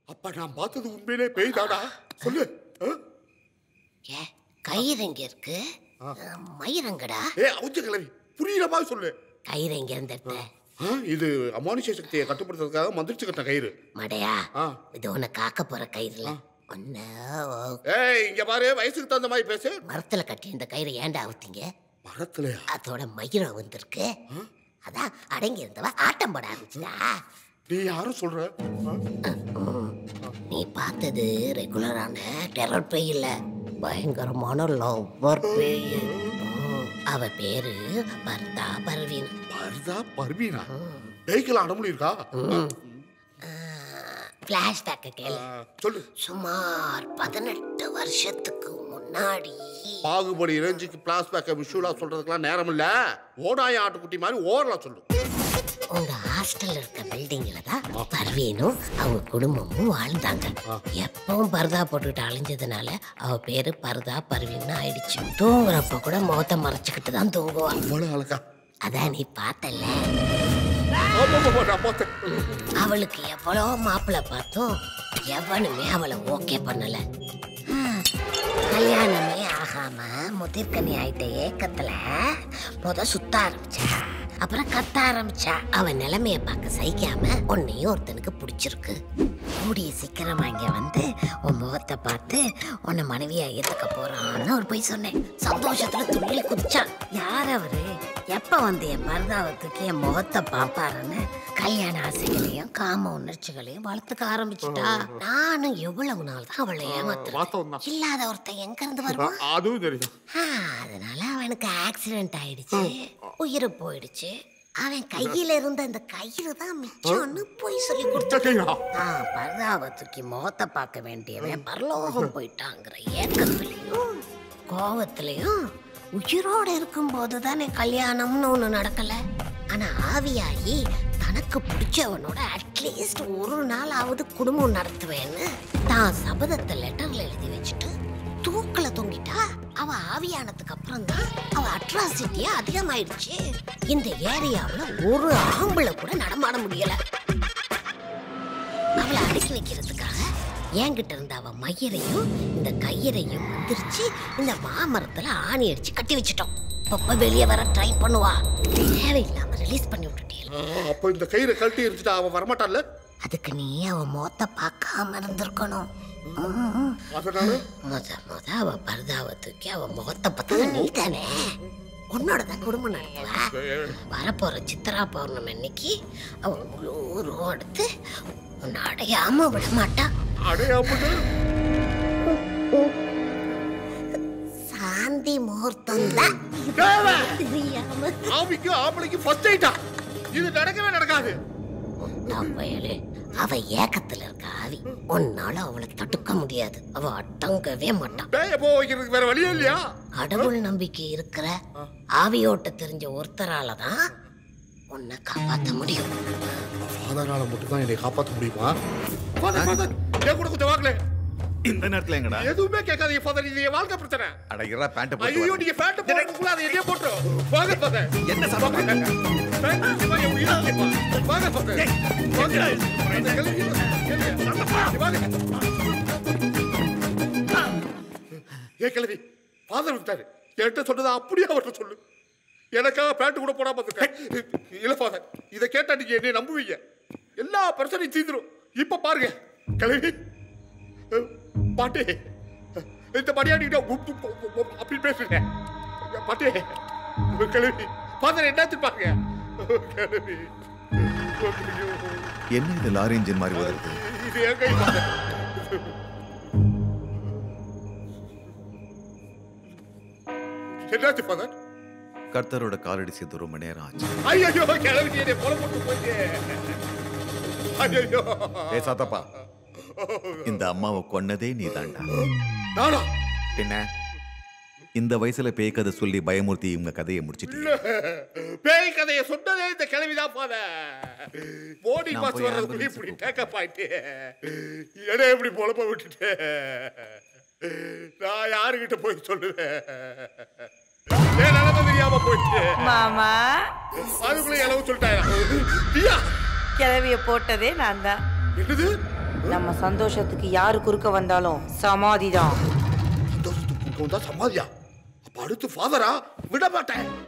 அப்ப நான் பார்த்தது உண்மையிலே பேய் தாடா சொல்லு ஆ? ஏ கயிறு எங்க இருக்கு மயிரங்கடா ஏ அவுச்ச கிளவி புரியுற மாதிரி சொல்லு கயிறு எங்க இருந்து எடுத்த ஆ, இது அமானுஷ சக்தியை கட்டுப்படுத்துறதுக்காக மந்திரிச்சு கட்ட கயிறு மடையா ஆ. இது உன்னை காக்க போற கயிறுல ஒன்னு ஏய் இங்க பாரு வயசுக்கு தகுந்த மாதிரி பேசு மரத்துல கட்டி இந்த கயிறு ஏன்டா அவுத்தீங்க மரத்துலயா அதோட மயிரம் வந்திருக்கு அதான் அடங்கி இருந்தவ ஆட்டம் போட ஆரம்பிச்சுடா நீ யாரும் சொல்ற ஆ? நீ பார்த்தது ரெகுலரான டெரர் பேய் இல்ல பயங்கரமான லவ்வர் பேய் ம், அவ பேரு பர்தா பர்வீன் பர்தா பர்வீனா பேய்க்கெல்லாம் அடமுடி இருக்கா பிளாஷ்பேக்க கேளு ஆ, சொல்லு சுமார் பதினெட்டு வருஷத்துக்கு முன்னாடி பாகுபலி ரேஞ்சுக்கு பிளாஸ்பேக்க விஷுவலா சொல்றதுக்கெல்லாம் நேரம் இல்ல ஓடாய ஆட்டுக்குட்டி மாதிரி ஓரலாம் சொல்லு உங்க ஹாஸ்டல்ல இருக்க பில்டிங்ல தான் பர்வீனும் அவங்க குடும்பமும் வாழ்ந்தாங்க எப்பவும் பர்தா போட்டுக்கிட்டு அழிஞ்சதுனால அவ பேரு பர்தா பர்வீன்னு ஆயிடுச்சு தூங்குறப்ப கூட முகத்தை மறைச்சுக்கிட்டு தான் தூங்குவா அவ்வளவு அழகா அதான் நீ பார்த்தல ஆமா, ஆமா, நான் பார்த்தேன். அவளுக்கு எவ்வளோ மாப்பிள்ளை பார்த்தோம் எவனுமே அவளை ஓகே பண்ணல ஆ, கல்யாணமே ஆகாம முதிர்கனி ஆயிட்ட ஏக்கத்துல முத சுத்த ஆரம்பிச்சா அப்புறம் கத்த ஆரம்பிச்சா அவன் நிலைமைய பார்க்க சகிக்காம உன்னையும் ஒருத்தனுக்கு பிடிச்சிருக்கு கூடிய சீக்கிரமா இங்க வந்து உன் முகத்தை பார்த்து உன்னை மனைவியா ஏத்துக்க போறான்னு ஒரு போய் சொன்னேன் சந்தோஷத்துல துள்ளி குதிச்சான் யார் அவரு எப்ப வந்து என் பரதாவை தூக்கி என் முகத்தை பாப்பாருன்னு கல்யாண ஆசைகளையும் காம உணர்ச்சிகளையும் வளர்த்துக்க ஆரம்பிச்சுட்டா நானும் எவ்வளவு நாள் தான் அவளை வாஸ்தவம் ஏமாத்துறேன் தான். இல்லாத ஒருத்தன் எங்க இருந்து வருவான் அதுவும் தெரியும் ஆ, அதனால அவனுக்கு ஆக்சிடென்ட் ஆயிடுச்சு உயிர் போயிடுச்சு அவன் கையில இருந்த அந்த கயிறு தான் மிச்சம்னு போய் சொல்லி கொடுத்துட்டான் சட்டையா? நான் பரதாவை தூக்கி முகத்தை பார்க்க வேண்டியவன் பரலோகம் போயிட்டாங்கிற ஏக்கத்துலயும் கோவத்திலையும் உயிரோட இருக்கும்போது தானே கல்யாணம்னு ஒண்ணு நடக்கல ஆனா ஆவியாகி தனக்கு பிடிச்சவனோட அட்லீஸ்ட் ஒரு நாளாவது குடும்பம் நடத்துவேன்னு தான் சபதத்தை லெட்டர்ல எழுதி வச்சுட்டு தூக்கல தொங்கிட்டா அவ ஆவியானதுக்கு அப்புறம் தான் அவ அட்ராசிட்டியா அதிகமாயிடுச்சு இந்த ஏரியாவுல ஒரு ஆம்பளை கூட நடமாட முடியல அவளை அடக்கி வைக்கிறதுக்காக என்கிட்ட இருந்த அவ மயிரையும் இந்த கயிறையும் வந்துருச்சு இந்த மாமரத்துல ஆணி அடிச்சு கட்டி வச்சிட்டோம் அப்பப்ப வெளியே வர ட்ரை பண்ணுவா தேவையில்லாம ரிலீஸ் பண்ணி விட்டுட்டேன் ஆ, அப்ப இந்த கயிறை கழட்டி இருந்துட்டா அவன் வரமாட்டான்ல அதுக்கு நீ அவ முகத்தை பார்க்காம இருந்திருக்கணும் ம். அதனால முத முத அவ பரதாவை தூக்கி அவ முகத்தை பார்த்தா நீ தானே உன்னோட தான் குடும்பம் நடத்துவா வரப்போற சித்ரா பௌர்ணமி அன்னைக்கு அவ முழு உருவம் எடுத்து உன்னை அடையாம விட மாட்டா அடையாமட்டு சாந்தி முகூர்த்தம் தான் தேவை தெரியாம ஆவிக்கும் ஆம்பளைக்கும் ஃபர்ஸ்ட் ஐட்டா இது நடக்கவே நடக்காது நான் பயலே அவ ஏக்கத்துல இருக்க ஆவி உன்னால அவளை தடுக்க முடியாது அவ அடங்கவே மாட்டான் பேய போக வைக்கிறதுக்கு வேற வழியே இல்லையா கடவுள் நம்பிக்கை இருக்கிற ஆவியோட்ட தெரிஞ்ச ஒருத்தரால தான் உன்னை காப்பாத்த முடியும் அதனால மட்டும் தான் என்னை காப்பாற்ற முடியுமா Father, father, என் கூட கொஞ்சம் வாங்கல இந்த நேரத்துல எங்கடா எதுவுமே கேட்காதீங்க ஃபாதர் இது என் வாழ்க்கை பிரச்சனை அட இரா பேண்ட் போட்டு ஐயோ வரேன். நீங்க ஃபேண்ட் போடுறதுக்குள்ள அதை என்னைய போட்டு வாங்க ஃபாதர் என்ன சத்தம்? பேண்ட் நிச்சயமா என் உயிரை கேட்பான். வாங்க ஃபாதர் வாங்க அந்த கிளம்பி வாங்க ஏ கிளவி ஃபாதர் விட்டாரு என்கிட்ட சொன்னதை அப்படியே அவர்கிட்ட சொல்லு எனக்காக பேண்ட் கூட போடாம இருக்கேன் இல்ல ஃபாதர் இதை கேட்டா நீங்க என்னை நம்புவீங்க எல்லா பிரச்சனையும் தீந்துரும் இப்ப பாருங்க கிளவி பாட்டி இந்த மணியாடிக்கிட்ட அப்படி பேசுறேன் பாட்டி கிளவி ஃபாதர் என்ன பாருங்க கிளவி என்ன இது லாரி இன்ஜின் மாதிரி வருது இது என் கை ஃபாதர் என்னாச்சு ஃபாதர் கர்த்தரோட காலடி சேர்த்து ரொம்ப நேரம் ஆச்சு ஐயோ கிளவி என்னை கொலை போட்டு போயிட்டு ஐயோ ஏ சாத்தப்பா இந்த அம்மாவை கொன்னதே நீ தாண்டா நானா என்ன இந்த வயசுல பேய் கதை சொல்லி பயமுறுத்தி இவங்க கதையை முடிச்சிட்டீங்க பேய் கதையை சொன்னதே இந்த கிளவிதான் பாத போடி நான் பாஸ் போய் வர்றதுக்குள்ள ambulance இப்படி டேக்கப் ஆயிட்டு எடை எப்படி பொழப்ப விட்டுட்டு நான் யாருகிட்ட போய் சொல்லுவேன் என் நிலைமை தெரியாம போயிட்டு மாமா அதுக்குள்ள அளவு சொல்லிட்டாயா ஐயா கிளவிய போட்டதே நான் தான் என்னது நம்ம சந்தோஷத்துக்கு யாரு குறுக்க வந்தாலும் சமாதிதான் சந்தோஷத்துக்கு கொண்டு வந்தா சமாதியா அப்ப அடுத்து ஃபாதரா விட மாட்டேன்